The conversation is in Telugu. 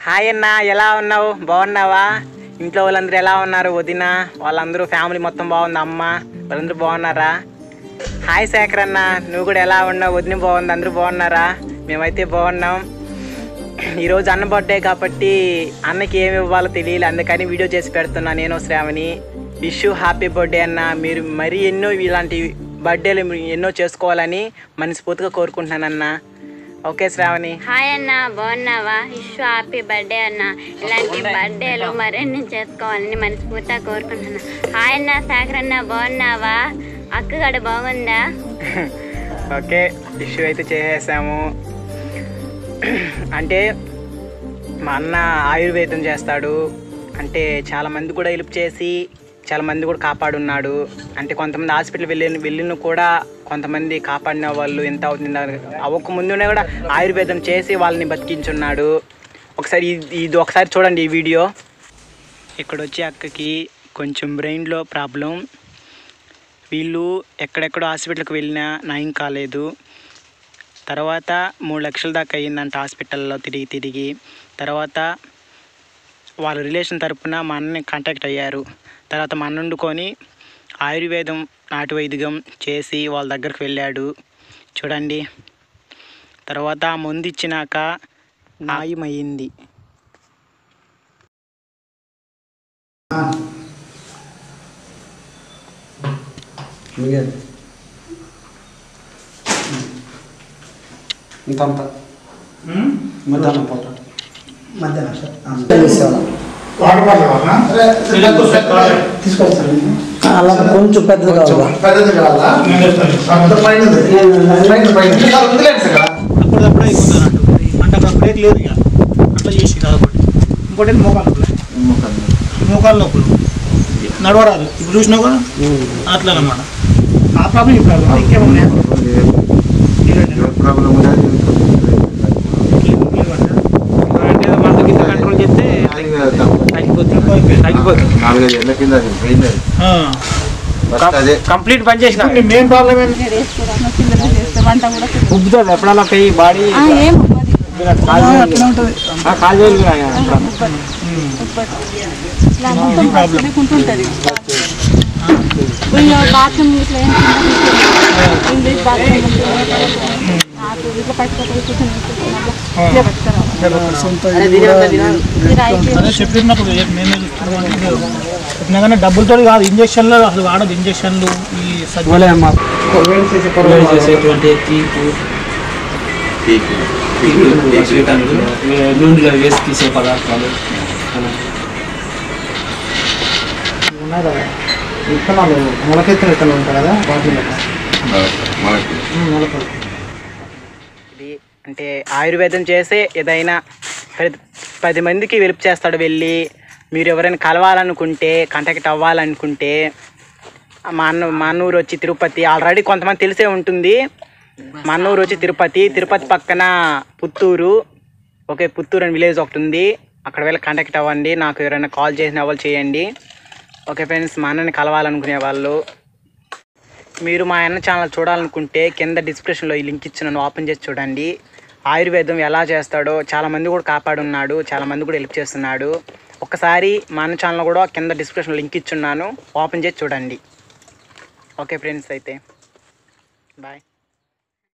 హాయ్ అన్న ఎలా ఉన్నావు బాగున్నావా ఇంట్లో వాళ్ళందరూ ఎలా ఉన్నారు వదిన వాళ్ళందరూ ఫ్యామిలీ మొత్తం బాగుంది అమ్మ వాళ్ళందరూ బాగున్నారా హాయ్ శేఖర్ అన్న నువ్వు కూడా ఎలా ఉన్నావు వదిన బాగుంది అందరూ బాగున్నారా మేమైతే బాగున్నాం ఈరోజు అన్న బర్త్డే కాబట్టి అన్నకి ఏమి ఇవ్వాలో తెలియదు అందుకని వీడియో చేసి పెడుతున్నా నేను శ్రావణి విష్ హ్యాపీ బర్త్డే అన్న మీరు మరీ ఎన్నో ఇలాంటి బర్త్డేలు ఎన్నో చేసుకోవాలని మనస్ఫూర్తిగా కోరుకుంటున్నానన్న ఓకే శ్రావణి హాయ్ అన్న బాగున్నావా ఇష్యూ హ్యాపీ బర్త్డే అన్న ఇలాంటి బర్త్డేలు మరిన్ని చేసుకోవాలని మనస్ఫూర్తిగా కోరుకుంటున్నా హాయ్ అన్న సాగర్ అన్న బాగున్నావా అక్కగడ బాగుందా ఓకే ఇష్యూ అయితే చేసేసాము అంటే మా అన్న ఆయుర్వేదం చేస్తాడు అంటే చాలా మంది కూడా హెల్ప్ చేసి చాలా మంది కూడా కాపాడున్నాడు అంటే కొంతమంది హాస్పిటల్ వెళ్ళిన వెళ్ళిన కూడా కొంతమంది కాపాడిన వాళ్ళు ఎంత అవుతుంది అవ్వక ముందునే కూడా ఆయుర్వేదం చేసి వాళ్ళని బతికించున్నాడు ఒకసారి ఇది ఇది ఒకసారి చూడండి ఈ వీడియో ఇక్కడ వచ్చి అక్కకి కొంచెం బ్రెయిన్లో ప్రాబ్లం వీళ్ళు ఎక్కడెక్కడో హాస్పిటల్కి వెళ్ళినా నయం కాలేదు తర్వాత మూడు లక్షల దాకా అయ్యిందంట హాస్పిటల్లో తిరిగి తిరిగి తర్వాత వాళ్ళ రిలేషన్ తరపున మా అన్నని కాంటాక్ట్ అయ్యారు తర్వాత మా అన్న వండుకొని ఆయుర్వేదం నాటు వైద్యం చేసి వాళ్ళ దగ్గరికి వెళ్ళాడు చూడండి తర్వాత ఆ మందు ఇచ్చినాక నాయమయ్యింది Miguel. ఇంతంత మధ్యాహ్నం పూట మధ్యాహ్నం సార్ వాటర్ బాటిల్ కావాలా? తీసుకొస్తాను అలా కొంచెం పెద్దది కావాలి పెద్దది కావాలా నేను చెప్తాను. అంత పైన ఉంది. పైన పైన సార్ వదిలేండి సార్ అప్పుడప్పుడు అయిపోతుంది అన్నట్టు అంటే అక్కడ బ్రేక్ లేదు ఇక అట్లా చేసి కాబట్టి ఇంకోటి మోకాలు నొప్పులు మోకాలు నొప్పులు నడవరాదు ఇప్పుడు చూసినావు కదా అట్లా అన్నమాట ఆ ప్రాబ్లం ఈ ప్రాబ్లం ఇంకేమన్నా అంటే మందు కింద కంట్రోల్ చేస్తే తగ్గిపోతుంది తగ్గిపోతుంది నాలుగైదు ఏళ్ళ కింద అది పోయింది అది. ఫస్ట్ అదే కంప్లీట్ పని చేసిన మెయిన్ ప్రాబ్లం ఏంటి ఉబ్బుతుంది ఎప్పుడన్నా పోయి బాడీ కాలు వేలు బాత్రూమ్ ఇట్లా ఇంగ్లీష్ బాత్రూమ్ అదే చెప్పినప్పుడు మేమే చూస్తున్నాం అంటే ఇది చెప్పినా కానీ డబ్బులతో కాదు ఇంజక్షన్లు అసలు వాడదు ఇంజక్షన్లు ఈ సజ్జలు వేడి చేసేటువంటి తీపు పీక్. తీపు స్వీటన్లు నూనెలో వేసి తీసే పదార్థాలు ఉన్నాయి కదా విత్తనాలు మొలకెత్తిన విత్తనాలు ఉంటాయి కదా వాటిలో మనకి మొలకలు ఇది అంటే ఆయుర్వేదం చేసే ఏదైనా పది పది మందికి వెలుపు చేస్తాడు వెళ్ళి మీరు ఎవరైనా కలవాలనుకుంటే కాంటాక్ట్ అవ్వాలనుకుంటే మా అన్న మా అన్నూరు వచ్చి తిరుపతి ఆల్రెడీ కొంతమంది తెలిసే ఉంటుంది మా అన్నూరు వచ్చి తిరుపతి తిరుపతి పక్కన పుత్తూరు ఓకే పుత్తూరు అని విలేజ్ ఒకటి ఉంది అక్కడ వెళ్ళి కాంటాక్ట్ అవ్వండి నాకు ఎవరైనా కాల్ చేసిన వాళ్ళు చేయండి ఓకే ఫ్రెండ్స్ మా అన్నని కలవాలనుకునే వాళ్ళు మీరు మా అన్న ఛానల్ చూడాలనుకుంటే కింద డిస్క్రిప్షన్లో ఈ లింక్ ఇచ్చినాను ఓపెన్ చేసి చూడండి ఆయుర్వేదం ఎలా చేస్తాడో చాలా మంది కూడా కాపాడున్నాడు చాలా మంది కూడా హెల్ప్ చేస్తున్నాడు ఒక్కసారి మా అన్న ఛానల్ కూడా కింద డిస్క్రిప్షన్లో లింక్ ఇచ్చున్నాను ఓపెన్ చేసి చూడండి ఓకే ఫ్రెండ్స్ అయితే బాయ్